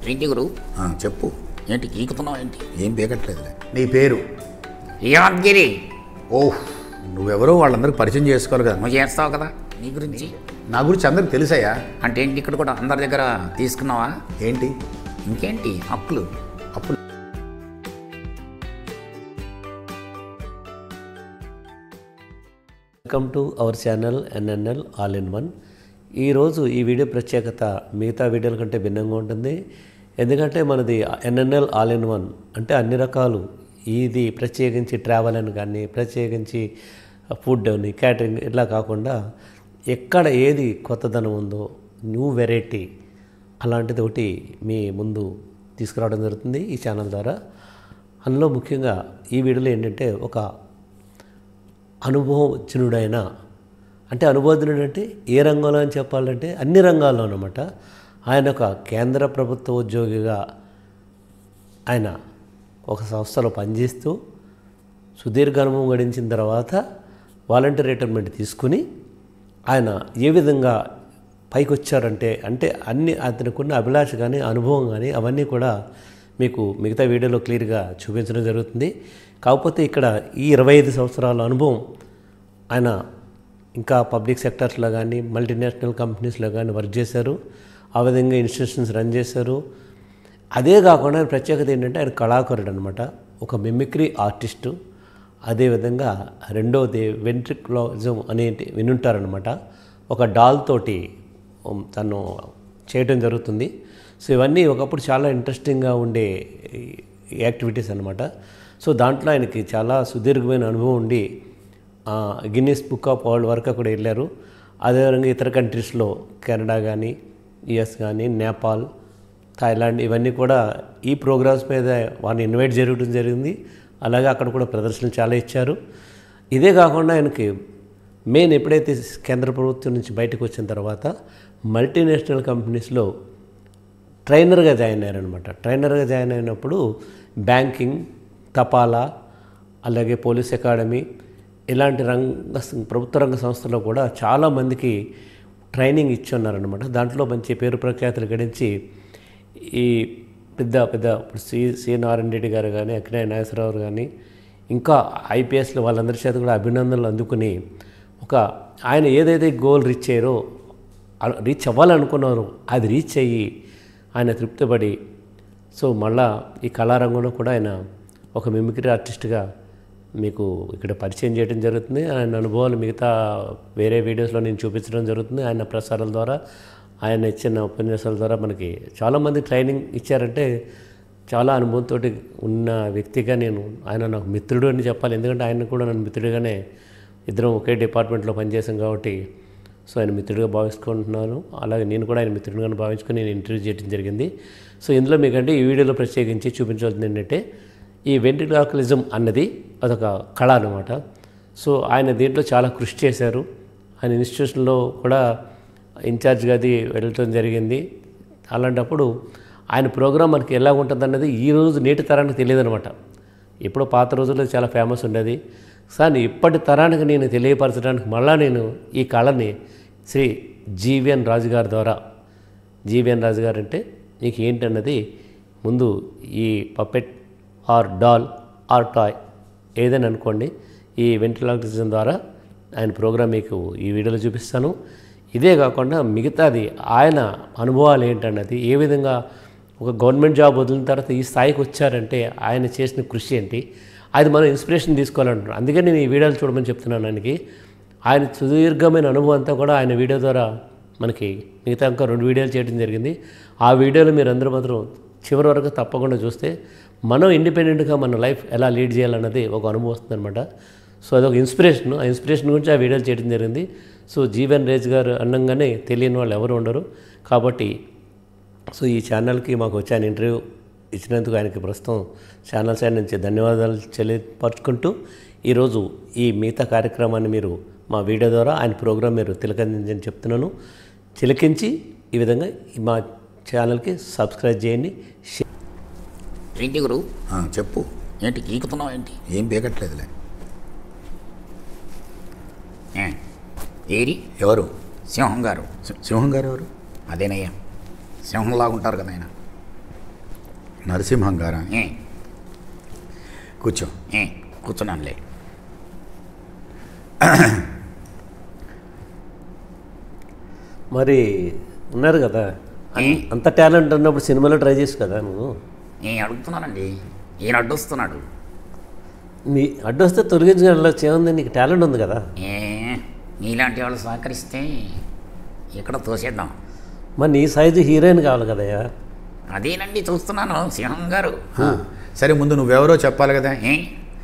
ఏంటి గురు ఆ, చెప్పు ఏంటి గీకుతున్నావు ఏంటి ఏం బీగట్లేదులే నీ పేరు యాదగిరి ఓహ్ నువ్వెవరో వాళ్ళందరికీ పరిచయం చేసుకోవాలి కదా నువ్వు చేస్తావు కదా నీ గురించి నా గురించి అందరికి తెలుసాయా అంటే ఏంటి ఇక్కడ కూడా అందరి దగ్గర తీసుకున్నావా ఏంటి ఇంకేంటి హక్కులు అప్పుడు welcome to our channel NNL all in one ఈరోజు ఈ వీడియో ప్రత్యేకత మిగతా వీడియోల కంటే భిన్నంగా ఉంటుంది ఎందుకంటే మనది ఎన్ఎన్ఎల్ ఆల్ ఇన్ వన్ అంటే అన్ని రకాలు ఇది ప్రత్యేకించి ట్రావెల్ అని కానీ ప్రత్యేకించి ఫుడ్ అని క్యాటరింగ్ ఇట్లా కాకుండా ఎక్కడ ఏది కొత్తదనం ఉందో న్యూ వెరైటీ అలాంటిది ఒకటి మీ ముందు తీసుకురావడం జరుగుతుంది ఈ ఛానల్ ద్వారా అందులో ముఖ్యంగా ఈ వీడియోలో ఏంటంటే ఒక అనుభవజ్ఞుడైన అంటే అనుభవజ్ఞుడు అంటే ఏ రంగంలో అని చెప్పాలంటే అన్ని రంగాల్లో అనమాట ఆయన ఒక కేంద్ర ప్రభుత్వ ఉద్యోగిగా ఆయన ఒక సంస్థలో పనిచేస్తూ సుదీర్ఘ అనుభవం గడించిన తర్వాత వాలంటీర్ రిటైర్మెంట్ తీసుకుని ఆయన ఏ విధంగా పైకి వచ్చారంటే అంటే అన్ని అతనికున్న అభిలాష కానీ అనుభవం కానీ అవన్నీ కూడా మీకు మిగతా వీడియోలో క్లియర్గా చూపించడం జరుగుతుంది కాకపోతే ఇక్కడ ఈ ఇరవై ఐదు సంవత్సరాల అనుభవం ఆయన ఇంకా పబ్లిక్ సెక్టర్స్లో కానీ మల్టీనేషనల్ కంపెనీస్లో కానీ వర్క్ చేశారు ఆ విధంగా ఇన్స్టిట్యూషన్స్ రన్ చేశారు అదే కాకుండా ఆయన ప్రత్యేకత ఏంటంటే ఆయన కళాకారుడు అనమాట ఒక మిమిక్రీ ఆర్టిస్టు అదేవిధంగా రెండవది వెంట్రిక్లోజం అనేది వినుంటారనమాట ఒక డాల్ తోటి ఉమ్, తను చేయడం జరుగుతుంది సో ఇవన్నీ ఒకప్పుడు చాలా ఇంట్రెస్టింగ్గా ఉండే ఈ యాక్టివిటీస్ అనమాట సో దాంట్లో ఆయనకి చాలా సుదీర్ఘమైన అనుభవం ఉండి ఆ, గిన్నీస్ బుక్ ఆఫ్ వరల్డ్ వరకు అక్కడ వెళ్ళారు అదేవిధంగా ఇతర కంట్రీస్లో కెనడా కానీ యుఎస్ కానీ నేపాల్ థాయిలాండ్ ఇవన్నీ కూడా ఈ ప్రోగ్రామ్స్ మీద వారిని ఇన్వైట్ జరగడం జరిగింది అలాగే అక్కడ కూడా ప్రదర్శనలు చాలా ఇచ్చారు ఇదే కాకుండా ఆయనకి మెయిన్ ఎప్పుడైతే కేంద్ర ప్రభుత్వం నుంచి బయటకు వచ్చిన తర్వాత మల్టీనేషనల్ కంపెనీస్లో ట్రైనర్గా జాయిన్ అయ్యారనమాట ట్రైనర్గా జాయిన్ అయినప్పుడు బ్యాంకింగ్ తపాలా అలాగే పోలీస్ అకాడమీ ఇలాంటి రంగ ప్రభుత్వ రంగ సంస్థల్లో కూడా చాలామందికి ట్రైనింగ్ ఇచ్చి ఉన్నారనమాట దాంట్లో మంచి పేరు ప్రఖ్యాతులు గడించి ఈ పెద్ద పెద్ద ఇప్పుడు సి సి నారాయణ రెడ్డి గారు కానీ అక్కినేని నాగేశ్వరరావు కానీ ఇంకా ఐపీఎస్లు వాళ్ళందరి చేత కూడా అభినందనలు అందుకుని ఒక ఆయన ఏదైతే గోల్ రీచ్ అయ్యారో అలా రీచ్ అవ్వాలనుకున్నారు అది రీచ్ అయ్యి ఆయన తృప్తిపడి సో మళ్ళా ఈ కళారంగంలో కూడా ఆయన ఒక మిమిక్రీ ఆర్టిస్ట్గా మీకు ఇక్కడ పరిచయం చేయడం జరుగుతుంది ఆయన అనుభవాలు మిగతా వేరే వీడియోస్లో నేను చూపించడం జరుగుతుంది ఆయన ప్రసారాల ద్వారా ఆయన ఇచ్చిన ఉపన్యాసాల ద్వారా మనకి చాలామంది ట్రైనింగ్ ఇచ్చారంటే చాలా అనుభవంతో ఉన్న వ్యక్తిగా నేను ఆయన నాకు మిత్రుడు అని చెప్పాలి ఎందుకంటే ఆయన కూడా నన్ను మిత్రుడిగానే ఇద్దరం ఒకే డిపార్ట్మెంట్లో పనిచేసాం కాబట్టి సో ఆయన మిత్రుడిగా భావించుకుంటున్నాను అలాగే నేను కూడా ఆయన మిత్రుడిగా భావించుకొని నేను ఇంటర్వ్యూ చేయడం జరిగింది సో ఇందులో మీకంటే ఈ వీడియోలో ప్రత్యేకించి చూపించాల్సింది ఏంటంటే ఈ వెంట్రిలాకలిజం అన్నది అదొక కళ అనమాట సో ఆయన దీంట్లో చాలా కృషి చేశారు ఆయన ఇన్స్టిట్యూషన్లో కూడా ఇన్ఛార్జ్గా అది వెళ్ళటం జరిగింది అలాంటప్పుడు ఆయన ప్రోగ్రాం మనకి ఎలా ఉంటుందన్నది ఈ రోజు నేటి తరానికి తెలియదు అనమాట ఎప్పుడో పాత రోజుల్లో చాలా ఫేమస్ ఉండేది కానీ ఇప్పటి తరానికి నేను తెలియపరచడానికి మళ్ళా నేను ఈ కళని శ్రీ జీవిఎన్ రాజు గారి ద్వారా జీవిఎన్ రాజు గారు అంటే నీకు ఏంటన్నది ముందు ఈ puppet or doll or toy ఏదైనా అనుకోండి ఈ వెంటిలాక్టిజం ద్వారా ఆయన ప్రోగ్రాం మీకు ఈ వీడియోలో చూపిస్తాను ఇదే కాకుండా మిగతాది ఆయన అనుభవాలు ఏంటన్నది ఏ విధంగా ఒక గవర్నమెంట్ జాబ్ వదిలిన తర్వాత ఈ స్థాయికి వచ్చారంటే ఆయన చేసిన కృషి ఏంటి అది మనం ఇన్స్పిరేషన్ తీసుకోవాలంటున్నాం అందుకని నేను ఈ వీడియోలు చూడమని చెప్తున్నాను ఆయనకి ఆయన సుదీర్ఘమైన అనుభవం అంతా కూడా ఆయన వీడియో ద్వారా మనకి మిగతా ఇంకా రెండు వీడియోలు చేయడం జరిగింది ఆ వీడియోలు మీరు అందరూ మాత్రం చివరి వరకు తప్పకుండా చూస్తే మనం ఇండిపెండెంట్గా మన లైఫ్ ఎలా లీడ్ చేయాలన్నది ఒక అనుభవం వస్తుంది అనమాట సో అదొక ఇన్స్పిరేషన్ ఆ ఇన్స్పిరేషన్ గురించి ఆ వీడియోలు చేయడం జరిగింది సో జీవన్ రేజ్ గారు అన్నంగానే తెలియని వాళ్ళు ఎవరు ఉండరు కాబట్టి సో ఈ ఛానల్కి మాకు వచ్చి ఆయన ఇంటర్వ్యూ ఇచ్చినందుకు ఆయనకి ప్రస్తుతం ఛానల్ సైడ్ నుంచి ధన్యవాదాలు చెల్లిపరుచుకుంటూ ఈరోజు ఈ మిగతా కార్యక్రమాన్ని మీరు మా వీడియో ద్వారా ఆయన ప్రోగ్రాం మీరు తిలకించని చెప్తున్నాను చిలకించి ఈ విధంగా ఈ మా ఛానల్కి సబ్స్క్రైబ్ చేయండి షేర్ ఏంటి గురు ఆ, చెప్పు ఏంటి గీకుతున్నావు ఏంటి ఏం బీగట్లేదులే ఏ, ఏరి ఎవరు సింహం గారు సి- సింహం గారు ఎవరు అదేనయ్యా సింహంలాగా ఉంటారు కదా ఆయన నరసింహం గారా ఏ, కూర్చో ఏ, కూర్చున్నానులే మరి ఉన్నారు కదా అన్- అంత టాలెంట్ ఉన్నప్పుడు సినిమాలో ట్రై చేసి కదా నువ్వు నేను అడుగుతున్నానండి ఈయన అడ్డొస్తున్నాడు మీ అడ్డొస్తే తొలగించగలచ్చు ఏముంది నీకు టాలెంట్ ఉంది కదా ఏ నీలాంటి వాళ్ళు సహకరిస్తే ఇక్కడ తోసేద్దాం మరి నీ సైజు హీరోయిన్ కావాలి కదయ్యా అదేనండి చూస్తున్నాను సింహం గారు ఆ, సరే ముందు నువ్వెవరో చెప్పాలి కదా ఏ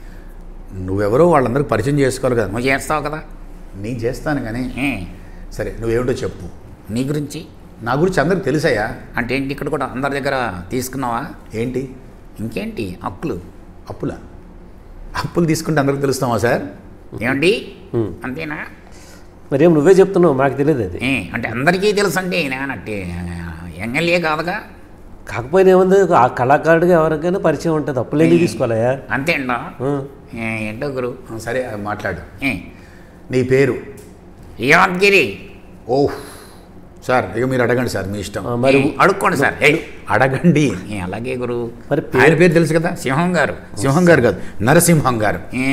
నువ్వెవరో వాళ్ళందరికీ పరిచయం చేసుకోవాలి కదా నువ్వు చేస్తావు కదా నేను చేస్తాను కానీ ఏ సరే నువ్వేమిటో చెప్పు నీ గురించి నా గురించి అందరికి తెలుసయ్యా అంటే ఏంటి ఇక్కడ కూడా అందరి దగ్గర తీసుకున్నావా ఏంటి ఇంకేంటి అప్పులు అప్పులా అప్పులు తీసుకుంటే అందరికి తెలుస్తామా సార్ ఏమండి అంతేనా మరేం నువ్వే చెప్తున్నావు మాకు తెలియదు అది ఏ అంటే అందరికీ తెలుసు అండి నేనంటే ఎమ్మెల్యే కాదుగా కాకపోయినా ఏముంది ఆ కళాకారుడిగా ఎవరికైనా పరిచయం ఉంటుంది అప్పులేని తీసుకోవాలయ్యా అంతే అండా ఆ. ఏంటో గురు ఆ, సరే ఆ, మాట్లాడు ఏ నీ పేరు యాదగిరి ఓహ్ సార్ ఇక మీరు అడగండి సార్ మీ ఇష్టం ఆ, మరి ఏ, అడుక్కోండి సార్ ఏ అడగండి ఏ, అలాగే గురు మరి ఆయన పేరు పేరు తెలుసు కదా సింహం గారు సింహం గారు కాదు నరసింహం గారు ఏ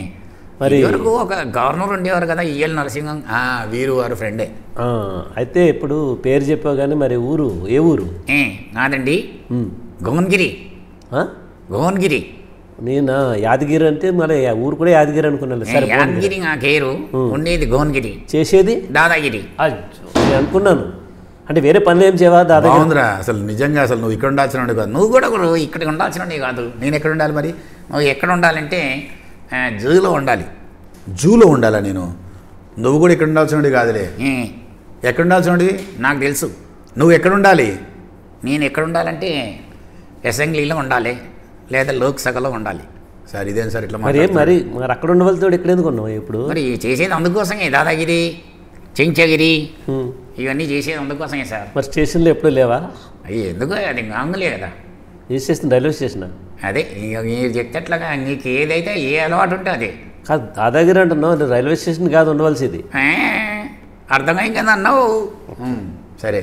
మరి- వరకు ఒక గవర్నర్ ఉండేవారు కదా ఈఎల్ నరసింహం ఆ, వీరు వారు ఫ్రెండే ఆ, అయితే ఇప్పుడు పేరు చెప్పావు కానీ మరి ఊరు ఏ ఊరు ఏ కాదండి ఉమ్. గోన్గిరి ఆ? గోన్గిరి నేను యాదగిరి అంటే మరి ఆ ఊరు కూడా యాదగిరి అనుకున్నాను ఏ, సరే పోనీ. యాదగిరి నా కేరు ఉండేది గోన్గిరి చేసేది దాదాగిరి అయ్యో, నేను అనుకున్నాను అంటే వేరే పనులు ఏం చేయవా దాదాపు బాగుందిరా అసలు నిజంగా అసలు నువ్వు ఇక్కడ ఉండాల్సిన వాడివి కాదు నువ్వు కూడా గురు ఇక్కడ ఉండాల్సిన కాదు నేను ఎక్కడ ఉండాలి మరి నువ్వు ఎక్కడ ఉండాలంటే ఆ, జూలో ఉండాలి జూలో ఉండాలా నేను నువ్వు కూడా ఇక్కడ ఉండాల్సిన వాడివి కాదులే ఏ, ఎక్కడ ఉండాల్సిన వాడివి నాకు తెలుసు నువ్వు ఎక్కడ ఉండాలి నేను ఎక్కడ ఉండాలంటే అసెంబ్లీలో ఉండాలి లేదా లోక్సభలో ఉండాలి సార్ ఇదేం సార్ ఇట్లా మరి ఏం మాట్లాడుతున్నారు? మరి మరి అక్కడ ఉన్న వాళ్ళతో ఇక్కడ ఎందుకు ఉన్నావు ఇప్పుడు మరి చేసేది అందుకోసమే దాదాగిరి చెంచగిరి ఉమ్. ఇవన్నీ చేసేది అందుకోసమే సార్ మరి స్టేషన్లో ఎప్పుడు లేవా అవి ఎందుకు అది గాంగులే కదా ఏ స్టేషన్ రైల్వే స్టేషన్ అదే ఇక మీరు చెప్తేట్లాగా నీకు ఏదైతే ఏ అలవాటు ఉంటే అదే కాదు దాదాగిరి అంటున్నావు అది రైల్వే స్టేషన్ కాదు ఉండవలసింది ఏ, అర్థమైంది కదా అన్నావు ఉమ్, సరే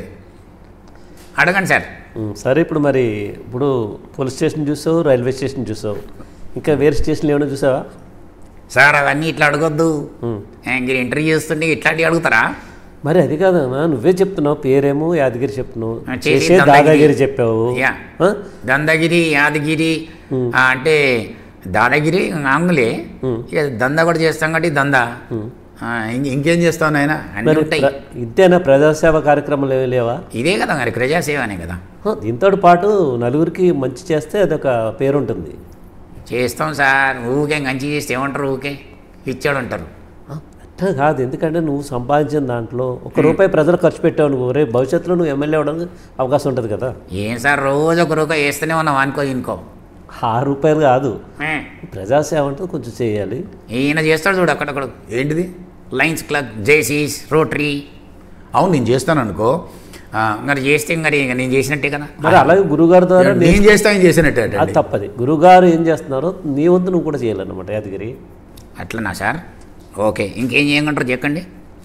అడగండి సార్ ఉమ్, సరే ఇప్పుడు మరి ఇప్పుడు పోలీస్ స్టేషన్ చూసావు రైల్వే స్టేషన్ చూసావు ఇంకా వేరే స్టేషన్లు ఏమైనా చూసావా సార్ అవన్నీ ఇట్లా అడగొద్దు ఉమ్. ఏ, మీరు ఇంటర్వ్యూ చేస్తుంటే ఇట్లాంటివి అడుగుతారా మరి అది కాదన్నా నువ్వే చెప్తున్నావు పేరేమో యాదగిరి చెప్తున్నావు ఆ, చేసి చేసే దాదాగిరి. దాదాగిరి చెప్పావు యా. ఆ? దందగిరి యాదగిరి ఆ, అంటే దాదాగిరి ఆంగులే ఇక దందా కూడా చేస్తాం కాబట్టి దందా ఆ, ఇంక- ఇంకేం చేస్తావు నాయన అన్నీ మరి ఉంటాయి ప్ర- ఇంతేనా ప్రజాసేవ కార్యక్రమాలు ఏమీ లేవా ఇదే కదా మరి ప్రజాసేవనే కదా ఆ, దీంతో పాటు నలుగురికి మంచి చేస్తే అదొక పేరు ఉంటుంది చేస్తాం సార్ ఊకే మంచి చేస్తే ఏమంటారు ఊకే ఇచ్చాడు అంటారు ఆ, అట్లా కాదు ఎందుకంటే నువ్వు సంపాదించిన దాంట్లో ఒక రూపాయి ప్రజలు ఖర్చు పెట్టావు నువ్వు రేపు భవిష్యత్తులో నువ్వు ఎమ్మెల్యే అవడానికి అవకాశం ఉంటుంది కదా ఏం సార్ రోజు ఒక రూపాయి వేస్తూనే ఉన్నాం అనుకో ఇంకో ఆ రూపాయలు కాదు ఏ, ప్రజాసేవ అంటే కొంచెం చేయాలి ఈయన చేస్తాడు చూడు అక్కడక్కడ ఏంటిది లయన్స్ క్లబ్ జేసీస్ రోటరీ అవును నేను చేస్తాను అనుకో ఆ, మరి చేస్తే మరి ఇక నేను చేసినట్టే కదా మరి అలాగే గురుగారి ద్వారా నేను చేస్తా ఆయన చేసినట్టే అది అటండి. తప్పది గురుగారు ఏం చేస్తున్నారో నీ వంతు నువ్వు కూడా చేయాలన్నమాట యాదగిరి అట్లనా సార్ ఓకే ఇంకేం చేయమంటారు చెప్పండి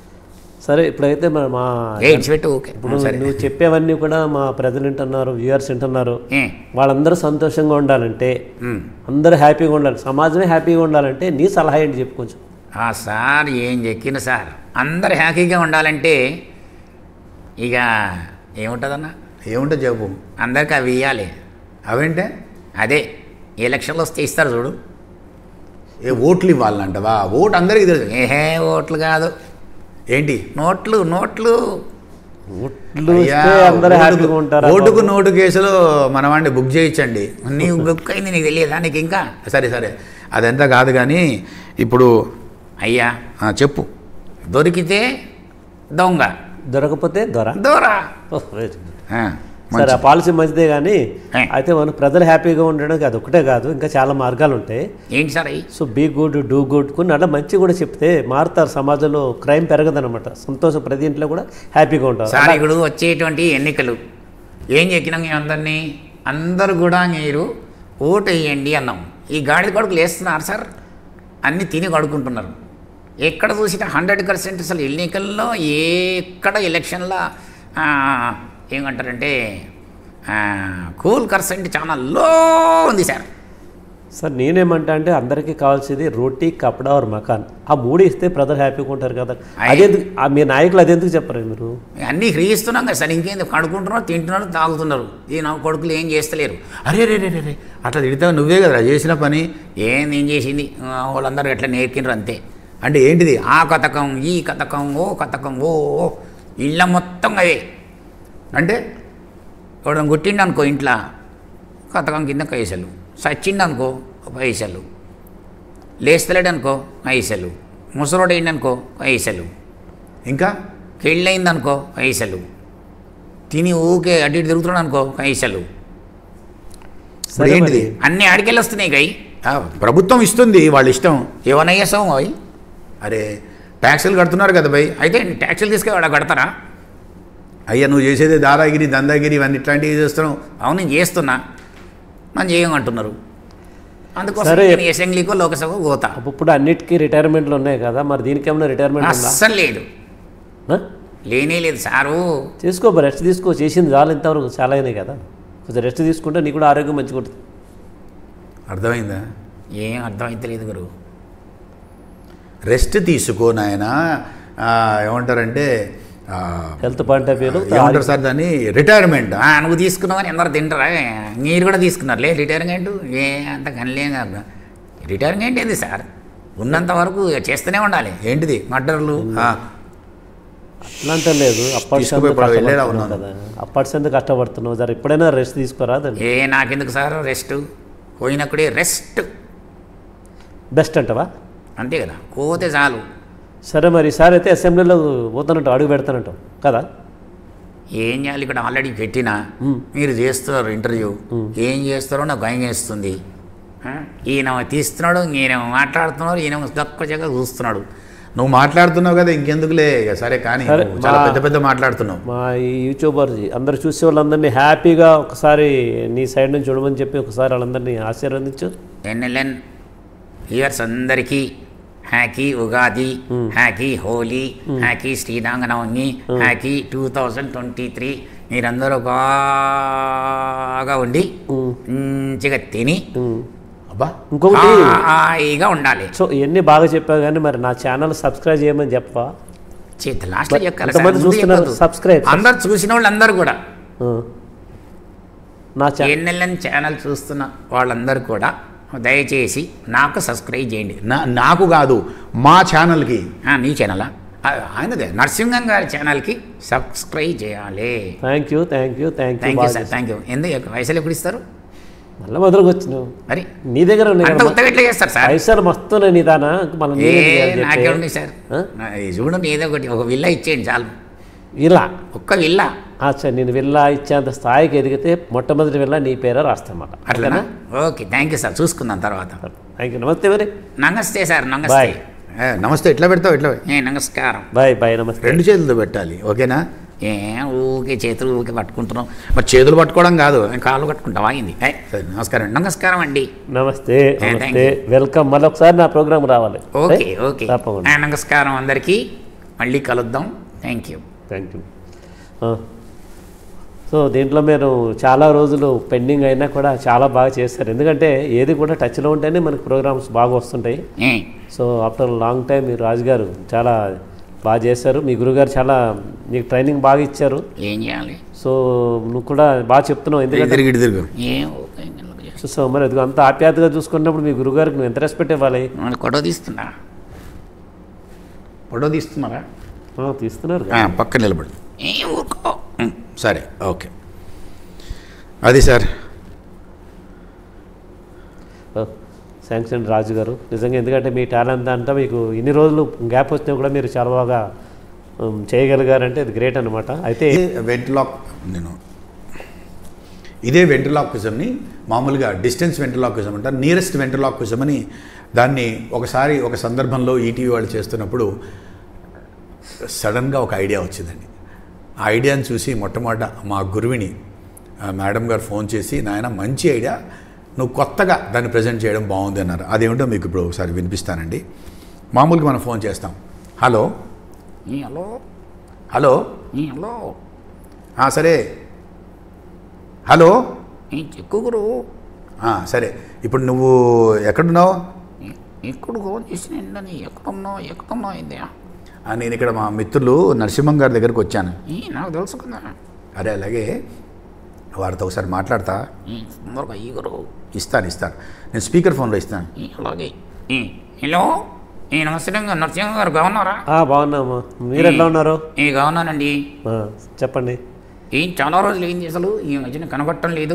సరే ఇప్పుడైతే మరి మా ఎయిడ్స్ పెట్టు ఓకే ఇప్పుడు నువ్వు చెప్పేవన్నీ కూడా మా ప్రజలు వింటున్నారు వ్యూవర్స్ వింటున్నారు ఏ, వాళ్ళందరూ సంతోషంగా ఉండాలంటే ఉమ్. అందరూ హ్యాపీగా ఉండాలి సమాజమే హ్యాపీగా ఉండాలంటే నీ సలహా ఏంటి చెప్పు కొంచెం ఆ సార్ ఏం చెక్కిన సార్ అందరు హ్యాపీగా ఉండాలంటే ఇక ఏముంటుందన్న ఏముంటుంది చెప్పు అందరికి అవి ఇవ్వాలి అవేంటే అదే ఎలక్షన్లు వస్తే ఇస్తారు చూడు ఏ ఓట్లు ఇవ్వాలంటవా ఓటు అందరికీ తెలుసు ఏహే ఓట్లు కాదు ఏంటి నోట్లు నోట్లు ఓట్లు అయ్యా, ఇస్తే అందరూ ఓటుకు- హ్యాపీగా ఉంటారు ఓటుకు నోటు కేసులో మన వాడిని బుక్ చేయించండి నీవు బుక్ అయింది నీకు తెలియదా నీకు ఇంకా సరే సరే అదంతా కాదు కానీ ఇప్పుడు అయ్యా ఆ, చెప్పు దొరికితే దొంగ దొరకపోతే దొర దూరా ఓహ్, very good. ఆ, సరే ఆ పాలసీ మంచిదే కానీ ఏ. అయితే మన ప్రజలు హ్యాపీగా ఉండడానికి అది ఒకటే కాదు ఇంకా చాలా మార్గాలు ఉంటాయి ఏంటి సార్ అయ్యి so be good do good కొన్ని అట్లా మంచి కూడా చెప్తే మారుతారు సమాజంలో క్రైమ్ పెరగదనమాట సంతోషం ప్రతి ఇంట్లో కూడా హ్యాపీగా ఉంటారు సార్ ఇప్పుడు వచ్చేటువంటి ఎన్నికలు ఏం చెక్కినాం మీ అందరినీ అందరు కూడా మీరు ఓటు వేయండి అన్నాం ఈ గాడిద కొడుకులు వేస్తున్నారు సార్ అన్నీ తిని కడుక్కుంటున్నారు ఎక్కడ చూసినా హండ్రెడ్ పర్సెంట్ అసలు ఎన్నికల్లో ఎక్కడ ఎలక్షన్లో ఆ, ఏమంటారంటే కూల్ పర్సెంట్ చాలా లో ఉంది సార్ సార్ నేనేమంటా అంటే అందరికీ కావాల్సింది రోటీ కపడా ఆర్ మకాన్ ఆ మూడు ఇస్తే ప్రజలు హ్యాపీగా ఉంటారు కదా అయ్. అదెందుకు ఆ మీ నాయకులు అదెందుకు చెప్పరు మీరు అన్నీ ఫ్రీ ఇస్తున్నాం కదా సార్ ఇంకేంది కడుకుంటున్నారు తింటున్నారు తాగుతున్నారు ఈ నా కొడుకులు ఏం చేస్తలేరు అరే రే రే రే రే అట్లా తిడతావు నువ్వే కదా చేసిన పని ఏంది ఏం చేసింది ఆ, వాళ్ళందరూ ఎట్లా నేర్కినరు అంతే అంటే ఏంటిది ఆ కథకం ఈ కథకం ఓ కథకం ఓ ఓ. ఇళ్ళ మొత్తం అవే అంటే ఎవడం కొట్టిండు అనుకో ఇంట్లో కథకం కింద పైసలు సచ్చిండు అనుకో పైసలు లేస్తలేడు అనుకో పైసలు ముసలోడు అయిందనుకో పైసలు ఇంకా పెళ్ళయింది అనుకో పైసలు తిని ఊకే అటు ఇటు తిరుగుతున్నాడు అనుకో పైసలు ఇప్పుడు సరే ఏంటిది మరి. అన్నీ ఆడికెళ్ళి వస్తున్నాయి గై ఆ, ప్రభుత్వం ఇస్తుంది వాళ్ళ ఇష్టం ఏమన్నా చేస్తావు అవి అరే ట్యాక్సులు కడుతున్నారు కదా భయ్ అయితే ట్యాక్సీలు తీసుకెళ్ళి వాడు కడతారా అయ్యా నువ్వు చేసేది దాదాగిరి దందాగిరి ఇవన్నీ ఇట్లాంటివి చేస్తున్నావు అవును నేను చేస్తున్నా నన్ను చేయమంటున్నారు అందుకోసం సరే. నేను అసెంబ్లీకో లోకసభకు పోతా ఇప్పుడు అన్నిటికీ రిటైర్మెంట్లు ఉన్నాయి కదా మరి దీనికి ఏమైనా రిటైర్మెంట్ ఉందా అస్సలు లేదు ఆ? లేనే లేదు సారు తీసుకో రెస్ట్ తీసుకో చేసింది చాలు ఇంతవరకు చాలా అయినాయి కదా కొంచెం రెస్ట్ తీసుకుంటే నీకు కూడా ఆరోగ్యం మంచిగా ఉంటుంది అర్థమైందా ఏం అర్థమైతలేదు గురు రెస్ట్ తీసుకో నాయన ఆ, ఏమంటారంటే ఆ, హెల్త్ పాయింట్ ఆఫ్ వ్యూలో ఏమంటారు సార్ దాన్ని రిటైర్మెంట్ ఆ, నువ్వు తీసుకున్నావని అందరు తింటారా మీరు కూడా తీసుకున్నారు లే రిటైర్మెంట్ ఏ అంత కనలేం కాదు రిటైర్మెంట్ ఏంది సార్ ఉన్నంత వరకు చేస్తూనే ఉండాలి ఏంటిది మర్డర్లు ఆ, అట్లా లేదు అప్పటి తీసుకుపోయి ఇప్పుడు వెళ్ళేలా ఉన్నాను. కదా అప్పటి సంది కష్టపడుతున్నావు జర ఎప్పుడైనా రెస్ట్ తీసుకోరా ఏ నాకెందుకు సార్ రెస్ట్ పోయినప్పుడే రెస్ట్ బెస్ట్ అంటవా అంతే కదా పోతే చాలు సరే మరి ఈసారి అయితే అసెంబ్లీలో పోతానంటావు అడుగు పెడతానంటావు కదా ఏం చేయాలి ఇక్కడ ఆల్రెడీ పెట్టినా మీరు చేస్తున్నారు ఇంటర్వ్యూ ఏం చేస్తారో నాకు భయం వేస్తుంది ఆ? ఈయన తీస్తున్నాడు ఈయన మాట్లాడుతున్నాడు ఈయన గొప్ప జగ చూస్తున్నాడు నువ్వు మాట్లాడుతున్నావు కదా ఇంకెందుకులే ఇక సరే కానీ సరే, నువ్వు చాలా మా- పెద్ద పెద్ద మాట్లాడుతున్నావు మా ఈ యూట్యూబర్ అందరు చూసే వాళ్ళందరినీ హ్యాపీగా ఒకసారి నీ సైడ్ నుంచి చూడమని చెప్పి ఒకసారి వాళ్ళందరినీ ఆశీర్వదించు ఎన్ఎల్ఎన్ ఇయర్స్ అందరికీ happy Ugadi happy Holi happy Sri Rama Navami happy two thousand twenty three మీరందరూ బాగా ఉండి మంచిగా తిని అబ్బా ఇంకొకటి హాయిగా ఉండాలి సో ఇవన్నీ బాగా చెప్పావు కానీ మరి నా ఛానల్ సబ్స్క్రైబ్ చేయమని చెప్పవా చేతి లాస్ట్ మరి చెప్తారు ఎంతమంది చూస్తున్నారు? Subscribe. అందరు చూసిన వాళ్ళు అందరు కూడా ఆ. నా ఛానల్ ఎన్ఎల్ఎన్ ఛానల్ చూస్తున్న వాళ్ళందరూ కూడా దయచేసి నాకు సబ్స్క్రైబ్ చేయండి నా నాకు కాదు మా ఛానల్కి ఆ, నీ ఛానలా ఆ, ఆయనదే నరసింహం గారి ఛానల్కి సబ్స్క్రైబ్ చేయాలి thank you thank you thank you thank you sir thank you ఎందుకు పైసలు ఎప్పుడు ఇస్తారు మళ్ళీ మొదలుకు వచ్చినావు మరి నీ దగ్గర ఉన్నాయి అంత కదా. ఉత్తగా ఎట్లా చేస్తారు సార్ పైసలు మస్తున్నాయి నీ దానా మళ్ళీ ఏ నేనే చేయాలి నాకే చెప్పే. ఉంది సార్ ఆ? నా- ఇది చూడండి ఏదో ఒకటి ఒక విల్లా ఇచ్చేయండి చాలు ఇలా ఒక్క విల్లా అచ్చా నేను వెళ్ళా ఇచ్చేంత స్థాయికి ఎదిగితే మొట్టమొదటి వెళ్ళా నీ పేరే రాస్తామాట అట్లనా ఓకే థ్యాంక్ యూ సార్ చూసుకుందాం తర్వాత థ్యాంక్ యూ నమస్తే మరి నమస్తే సార్ నమస్తే బాయ్ ఏ, నమస్తే ఎట్లా పెడతావు ఎట్లా ఏ నమస్కారం బాయ్ బాయ్ నమస్తే రెండు చేతులతో పెట్టాలి ఓకేనా ఏ ఊకే చేతులు ఊకే పట్టుకుంటున్నాం మరి చేతులు పట్టుకోవడం కాదు కాళ్ళు కట్టుకుంటావా అయింది ఏ, సరే నమస్కారం అండి నమస్కారం అండి నమస్తే thank నమస్తే వెల్కమ్ మళ్ళీ ఒకసారి నా ప్రోగ్రామ్ రావాలి ఓకే ఓకే తప్పకుండా ఆ, నమస్కారం అందరికీ మళ్ళీ కలుద్దాం thank you thank you so దీంట్లో మీరు చాలా రోజులు పెండింగ్ అయినా కూడా చాలా బాగా చేస్తారు ఎందుకంటే ఏది కూడా టచ్లో ఉంటేనే మనకి ప్రోగ్రామ్స్ బాగా వస్తుంటాయి ఏ, సో ఆఫ్టర్ లాంగ్ టైం మీరు రాజుగారు చాలా బాగా చేశారు మీ గురుగారు చాలా మీకు ట్రైనింగ్ బాగా ఇచ్చారు ఏం చేయాలి సో నువ్వు కూడా బాగా చెప్తున్నావు ఇటు ఎందుకంటే తిరిగి ఇటు తిరుగు ఏం ఊకే మెల్లగా చేస్తా. సో మరి అది అంత ఆప్యాయతగా చూసుకున్నప్పుడు మీ గురుగారికి నువ్వు ఎంత రెస్పెక్ట్ ఇవ్వాలి మన కొడవ తీస్తున్నా ఫోటో తీస్తున్నారా ఆ, తీస్తున్నారు ఆ, పక్కన నిలబడి ఏ ఊరుకో ఉమ్, సరే ఓకే అది సార్ శాంక్షన్ రాజు గారు నిజంగా ఎందుకంటే మీ టాలెంట్ అంతా మీకు ఇన్ని రోజులు గ్యాప్ వచ్చినా కూడా మీరు చాలా బాగా ఉమ్, చేయగలిగారంటే అది గ్రేట్ అనమాట అయితే వెంట్లాక్ నేను ఇదే వెంట్రలాక్విజంని మామూలుగా డిస్టెన్స్ వెంట్రలాక్విజం అంటారు నియరెస్ట్ వెంట్రలాక్విజం అని దాన్ని ఒకసారి ఒక సందర్భంలో ఈటీవీ వాళ్ళు చేస్తున్నప్పుడు సడన్గా ఒక ఐడియా వచ్చిందండి ఆ ఐడియాని చూసి మొట్టమొదట మా గురువిని ఆ మేడం గారు ఫోన్ చేసి నాయన మంచి ఐడియా నువ్వు కొత్తగా దాన్ని ప్రజెంట్ చేయడం బాగుంది అన్నారు అదేమిటో మీకు ఇప్పుడు ఒకసారి వినిపిస్తానండి మామూలుగా మనం ఫోన్ చేస్తాం హలో ఈ హలో హలో ఈ హలో ఆ, సరే హలో ఈ చెక్కు గురు ఆ, సరే ఇప్పుడు నువ్వు ఎక్కడున్నావు ఇక్కడ ఫోన్ చేసి నిండని ఎక్కడున్నావు ఎక్కడున్నావు అయిందా ఆ, నేను ఇక్కడ మా మిత్రులు నరసింహం గారి దగ్గరికి వచ్చాను ఈ నాకు తెలుసు కదా అరే అలాగే వారితో ఒకసారి మాట్లాడతా ఈ తొందరగా ఈ గురు ఇస్తాను ఇస్తాను నేను స్పీకర్ ఫోన్లో ఇస్తాను ఈ అలాగే ఈ హలో ఈ నమస్తే నరసింహ గారు బాగున్నారా ఆ, బాగున్నామా మీరు ఎట్లా ఉన్నారు ఈ బాగున్నానండి ఆ, చెప్పండి ఏం చాలా రోజులు ఏంది అసలు ఈ మధ్యన కనబడటం లేదు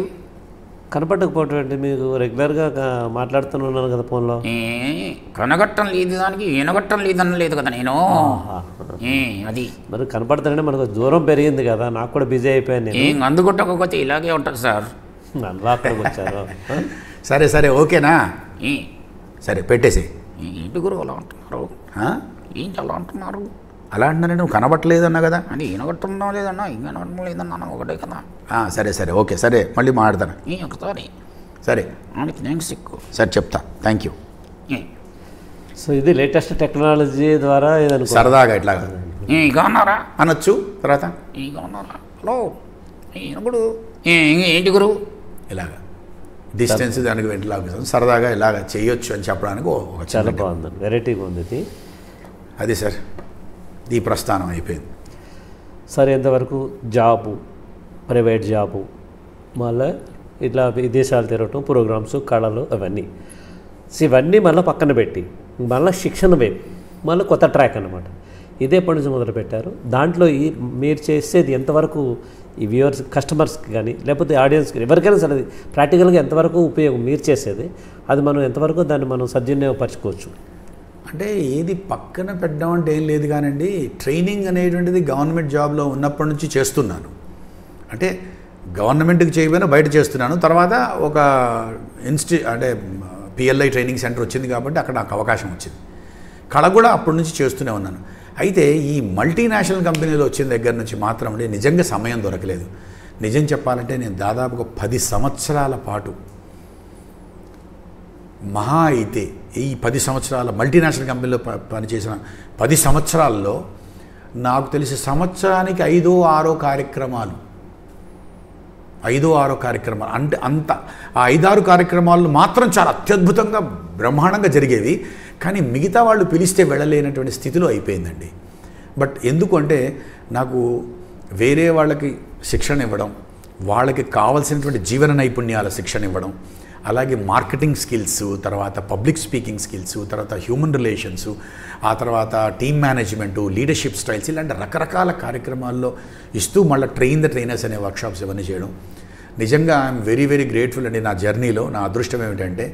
కనపడకపోవటం ఏంటి మీకు రెగ్యులర్గా క- మాట్లాడుతూనే ఉన్నాను కదా ఫోన్లో ఏ కనగట్టం లేదు దానికి వినగట్టం లేదని లేదు కదా నేను ఆహా. ఏ అది మరి కనపడతానంటే మనకు దూరం పెరిగింది కదా నాకు కూడా బిజీ అయిపోయాను నేను ఏం అందుకొట్టకపోతే ఇలాగే ఉంటుంది సార్ నన్ను అక్కడికి వచ్చారు ఆ? సరే సరే ఓకేనా ఏ సరే పెట్టేసి ఏంటి గురు అలా అంటున్నారు ఏంటి అలా అంటున్నారు అలా అంటున్నాను నువ్వు కనబట్టలేదు అన్నా కదా అది వినగట్టడం లేదన్నా ఇంకా వినగట్టం లేదన్నా ఒకటే కదా ఆ, సరే సరే ఓకే సరే మళ్ళీ మాట్లాడతాను ఈ ఒకసారి సరే ఆయనకి థ్యాంక్స్ ఎక్కువ సరే చెప్తా థ్యాంక్ యూ ఏ సో ఇది లేటెస్ట్ టెక్నాలజీ ద్వారా ఇదనుకో సరదాగా ఇట్లాగా ఏ ఇక ఉన్నారా అనొచ్చు తర్వాత ఇక ఉన్నారా హలో ఈయన గురు ఏ ఇంక ఏంటి గురు ఇలాగా డిస్టెన్స్ దానికి వెంటలాగా సరదాగా ఇలాగ చేయొచ్చు అని చెప్పడానికి ఓ- ఒక చాలా చిన్న బాగుంది వెరైటీగా ఉంది ఇది అది సార్ ఈ ప్రస్థానం అయిపోయింది సరే ఎంతవరకు జాబు ప్రైవేట్ జాబు మళ్ళీ ఇట్లా విదేశాలు తిరగటం ప్రోగ్రామ్స్ కళలు అవన్నీ సో ఇవన్నీ మళ్ళీ పక్కన పెట్టి మళ్ళీ శిక్షణ వైపు మళ్ళీ కొత్త ట్రాక్ అనమాట ఇదే ఎప్పటి నుంచి మొదలుపెట్టారు దాంట్లో ఈ మీరు చేసేది ఎంతవరకు ఈ వ్యూవర్స్ కస్టమర్స్కి కానీ లేకపోతే ఆడియన్స్కి ఎవరికైనా సరే అది ప్రాక్టికల్గా ఎంతవరకు ఉపయోగం మీరు చేసేది అది మనం ఎంతవరకు దాన్ని మనం సద్వినియోగపరచుకోవచ్చు అంటే ఏది పక్కన పెట్టడం అంటే ఏం లేదు కానండి ట్రైనింగ్ అనేటువంటిది గవర్నమెంట్ జాబ్లో ఉన్నప్పటి నుంచి చేస్తున్నాను అంటే గవర్నమెంట్కి చేయకపోయినా బయట చేస్తున్నాను తర్వాత ఒక ఇన్స్టి అంటే పిఎల్ఐ ట్రైనింగ్ సెంటర్ వచ్చింది కాబట్టి అక్కడ నాకు అవకాశం వచ్చింది కళ కూడా అప్పటి నుంచి చేస్తూనే ఉన్నాను అయితే ఈ మల్టీనేషనల్ కంపెనీలో వచ్చిన దగ్గర నుంచి మాత్రం అండి నిజంగా సమయం దొరకలేదు నిజం చెప్పాలంటే నేను దాదాపుగా పది సంవత్సరాల పాటు మహా అయితే ఈ పది సంవత్సరాల మల్టీనేషనల్ కంపెనీలో ప- పనిచేసిన పది సంవత్సరాల్లో నాకు తెలిసి సంవత్సరానికి ఐదో ఆరో కార్యక్రమాలు ఐదో ఆరో కార్యక్రమాలు అంటే అంత ఆ ఐదారు కార్యక్రమాలు మాత్రం చాలా అత్యద్భుతంగా బ్రహ్మాండంగా జరిగేవి కానీ మిగతా వాళ్ళు పిలిస్తే వెళ్ళలేనటువంటి స్థితిలో అయిపోయిందండి బట్ ఎందుకు అంటే నాకు వేరే వాళ్ళకి శిక్షణ ఇవ్వడం వాళ్ళకి కావలసినటువంటి జీవన నైపుణ్యాల శిక్షణ ఇవ్వడం అలాగే మార్కెటింగ్ స్కిల్స్ తర్వాత పబ్లిక్ స్పీకింగ్ స్కిల్స్ తర్వాత హ్యూమన్ రిలేషన్స్ ఆ తర్వాత టీమ్ మేనేజ్మెంటు లీడర్షిప్ స్టైల్స్ ఇలాంటి రకరకాల కార్యక్రమాల్లో ఇస్తూ మళ్ళీ ట్రైన్ ద ట్రైనర్స్ అనే వర్క్షాప్స్ ఇవన్నీ చేయడం నిజంగా ఐఎమ్ వెరీ వెరీ గ్రేట్ఫుల్ అండి నా జర్నీలో నా అదృష్టం ఏమిటంటే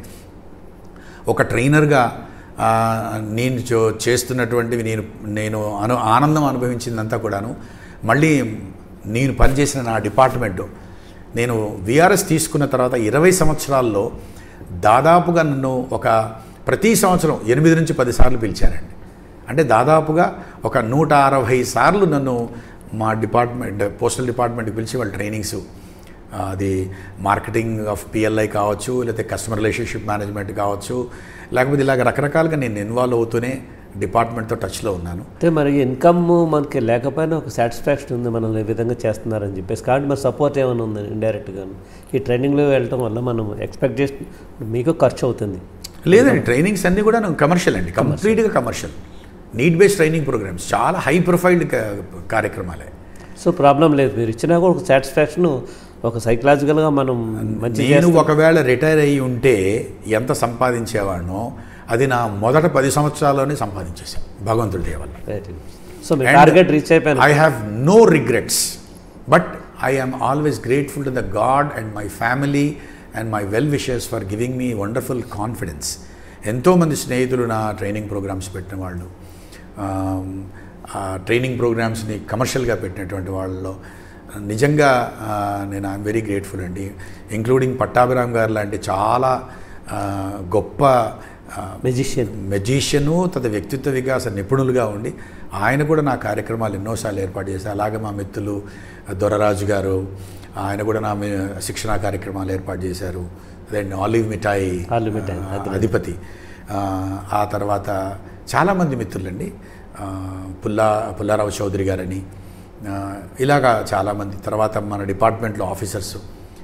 ఒక ట్రైనర్గా ఆ, నేను చో- చేస్తున్నటువంటివి నేను నేను అను ఆనందం అనుభవించిందంతా కూడాను మళ్ళీ నేను పనిచేసిన నా డిపార్ట్మెంటు నేను విఆర్ఎస్ తీసుకున్న తర్వాత ఇరవై సంవత్సరాల్లో దాదాపుగా నన్ను ఒక ప్రతి సంవత్సరం ఎనిమిది నుంచి పది సార్లు పిలిచారండి అంటే దాదాపుగా ఒక నూట అరవై సార్లు నన్ను మా డిపార్ట్మెంట్ పోస్టల్ డిపార్ట్మెంట్కి పిలిచి వాళ్ళ ట్రైనింగ్స్ అది మార్కెటింగ్ ఆఫ్ పిఎల్ఐ కావచ్చు లేకపోతే కస్టమర్ రిలేషన్షిప్ మేనేజ్మెంట్ కావచ్చు లేకపోతే ఇలాగ రకరకాలుగా నేను ఇన్వాల్వ్ అవుతూనే డిపార్ట్మెంట్తో టచ్లో ఉన్నాను అంటే మరి ఇన్కమ్ మనకి లేకపోయినా ఒక సాటిస్ఫాక్షన్ ఉంది మనల్ని ఈ విధంగా చేస్తున్నారని చెప్పేసి కాబట్టి మరి సపోర్ట్ ఏమైనా ఉంది ఇండైరెక్ట్గా ఈ ట్రైనింగ్లో వెళ్ళటం వల్ల మనం ఎక్స్పెక్ట్ చేసి మీకు ఖర్చు అవుతుంది లేదండి ట్రైనింగ్స్ అన్నీ కూడా కమర్షియల్ అండి కంప్లీట్గా commercial need based training programs చాలా హై ప్రొఫైల్డ్ కార్యక్రమాలే సో ప్రాబ్లం లేదు మీరు ఇచ్చినా కూడా ఒక సాటిస్ఫాక్షన్ ఒక సైకలాజికల్గా మనం మంచి నేను ఒకవేళ రిటైర్ అయ్యి ఉంటే ఎంత సంపాదించేవాడినో అది నా మొదట పది సంవత్సరాల్లోనే సంపాదించేశాను భగవంతుడి దయ వల్ల సో మీ టార్గెట్ రీచ్ అయిపోయినా I have no regrets, but I am always grateful to the God and my family and my well wishers for giving me wonderful confidence. ఎంతోమంది స్నేహితులు నా ట్రైనింగ్ ప్రోగ్రామ్స్ పెట్టిన వాళ్ళు ఆమ్, ఆ ట్రైనింగ్ ప్రోగ్రామ్స్ని కమర్షియల్గా పెట్టినటువంటి వాళ్ళలో నిజంగా ఆ, నేను ఐఎమ్ వెరీ గ్రేట్ఫుల్ అండి ఇంక్లూడింగ్ పట్టాభిరామ్ గారు లాంటి చాలా ఆ, గొప్ప ఆ, మెజిషియన్ మెజీషియను తన వ్యక్తిత్వ వికాస నిపుణులుగా ఉండి ఆయన కూడా నా కార్యక్రమాలు ఎన్నోసార్లు ఏర్పాటు చేశారు అలాగే మా మిత్రులు దొరరాజు గారు ఆయన కూడా నా మీ- శిక్షణా కార్యక్రమాలు ఏర్పాటు చేశారు then Olive Mithai Olive Mithai, ఆ, అధిపతి ఆ, ఆ తర్వాత చాలామంది మిత్రులండి ఆ, పుల్లా పుల్లారావు చౌదరి గారని ఆ, ఇలాగా చాలామంది తర్వాత మన డిపార్ట్మెంట్లో ఆఫీసర్స్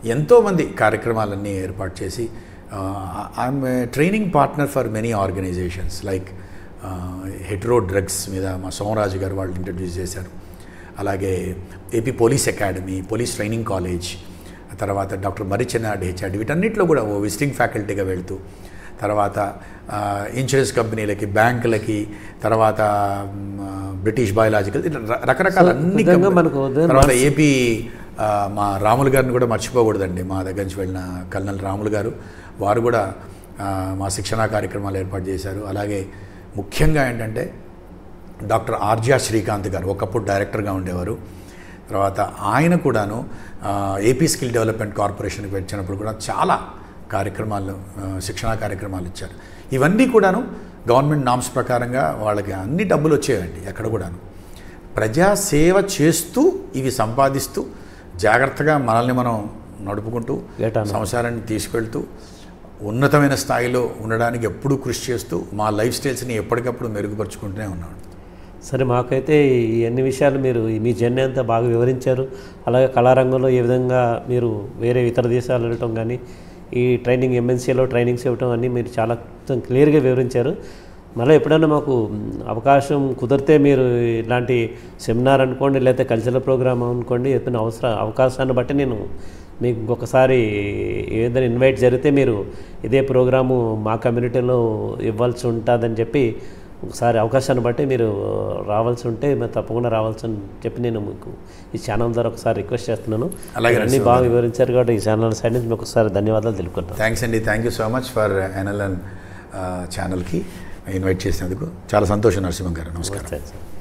ఎంతోమంది కార్యక్రమాలన్నీ ఏర్పాటు చేసి I'm training partner for many organizations like Hetero drugs మీద మా సోమరాజు గారు వాళ్ళు ఇంట్రడ్యూస్ చేశారు అలాగే AP police academy police training college తర్వాత డాక్టర్ మరిచెన్నాడ్ హెచ్ఆర్డి వీటన్నిటిలో కూడా ఓ విజిటింగ్ ఫ్యాకల్టీగా వెళ్తూ తర్వాత ఆ, ఇన్సూరెన్స్ కంపెనీలకి బ్యాంకులకి తర్వాత మ్, బ్రిటిష్ బయోలాజికల్ ఇట్లా ర- రకరకాల సో, అన్ని విధంగా కంపెనీ- మనకు ఉదయం తర్వాత ఏపీ ఆ, మా రాములు గారిని కూడా మర్చిపోకూడదండి మా దగ్గర నుంచి వెళ్ళిన కల్నల్ రాములు గారు వారు కూడా ఆ, మా శిక్షణా కార్యక్రమాలు ఏర్పాటు చేశారు అలాగే ముఖ్యంగా ఏంటంటే డాక్టర్ ఆర్జా శ్రీకాంత్ గారు ఒకప్పుడు డైరెక్టర్గా ఉండేవారు తర్వాత ఆయన కూడాను ఆ, ఏపీ స్కిల్ డెవలప్మెంట్ కార్పొరేషన్కి వచ్చినప్పుడు కూడా చాలా కార్యక్రమాలు ఆ, శిక్షణా కార్యక్రమాలు ఇచ్చారు ఇవన్నీ కూడాను గవర్నమెంట్ నామ్స్ ప్రకారంగా వాళ్ళకి అన్ని డబ్బులు వచ్చేవండి ఎక్కడ కూడాను ప్రజాసేవ చేస్తూ ఇవి సంపాదిస్తూ జాగ్రత్తగా మనల్ని మనం నడుపుకుంటూ ఏటాను. సంసారాన్ని తీసుకెళ్తూ ఉన్నతమైన స్థాయిలో ఉండడానికి ఎప్పుడూ కృషి చేస్తూ మా లైఫ్ స్టైల్స్ని ఎప్పటికప్పుడు మెరుగుపరుచుకుంటూనే ఉన్నాం సరే మాకైతే ఈ అన్ని విషయాలు మీరు మీ జర్నీ అంతా బాగా వివరించారు అలాగే కళారంగంలో ఏ విధంగా మీరు వేరే ఇతర దేశాలు వెళ్ళటం కానీ ఈ ట్రైనింగ్ ఎంఎన్సీలో ట్రైనింగ్స్ ఇవ్వటం అన్నీ మీరు చాలా క్లియర్గా వివరించారు మళ్ళీ ఎప్పుడైనా మాకు మ్, అవకాశం కుదిరితే మీరు ఇలాంటి సెమినార్ అనుకోండి లేకపోతే కల్చరల్ ప్రోగ్రామ్ అనుకోండి ఎత్తున అవసరం అవకాశాన్ని బట్టి నేను మీకు ఇంకొకసారి ఏదైనా ఇన్వైట్ జరిగితే మీరు ఇదే ప్రోగ్రాము మా కమ్యూనిటీలో ఇవ్వాల్సి ఉంటుందని చెప్పి ఒకసారి అవకాశాన్ని బట్టి మీరు రావాల్సి ఉంటే మరి తప్పకుండా రావాల్సి అని చెప్పి నేను మీకు ఈ ఛానల్ ద్వారా ఒకసారి రిక్వెస్ట్ చేస్తున్నాను అలాగే అన్ని బాగా వివరించారు కాబట్టి ఈ ఛానల్ సైడ్ నుంచి మీకు ఒకసారి ధన్యవాదాలు తెలుపుకుంటాను థ్యాంక్స్ అండి thank you so much for NLN ఛానల్కి ఇన్వైట్ చేసినందుకు చాలా సంతోషం నరసింహం గారు నమస్కారం సరే సార్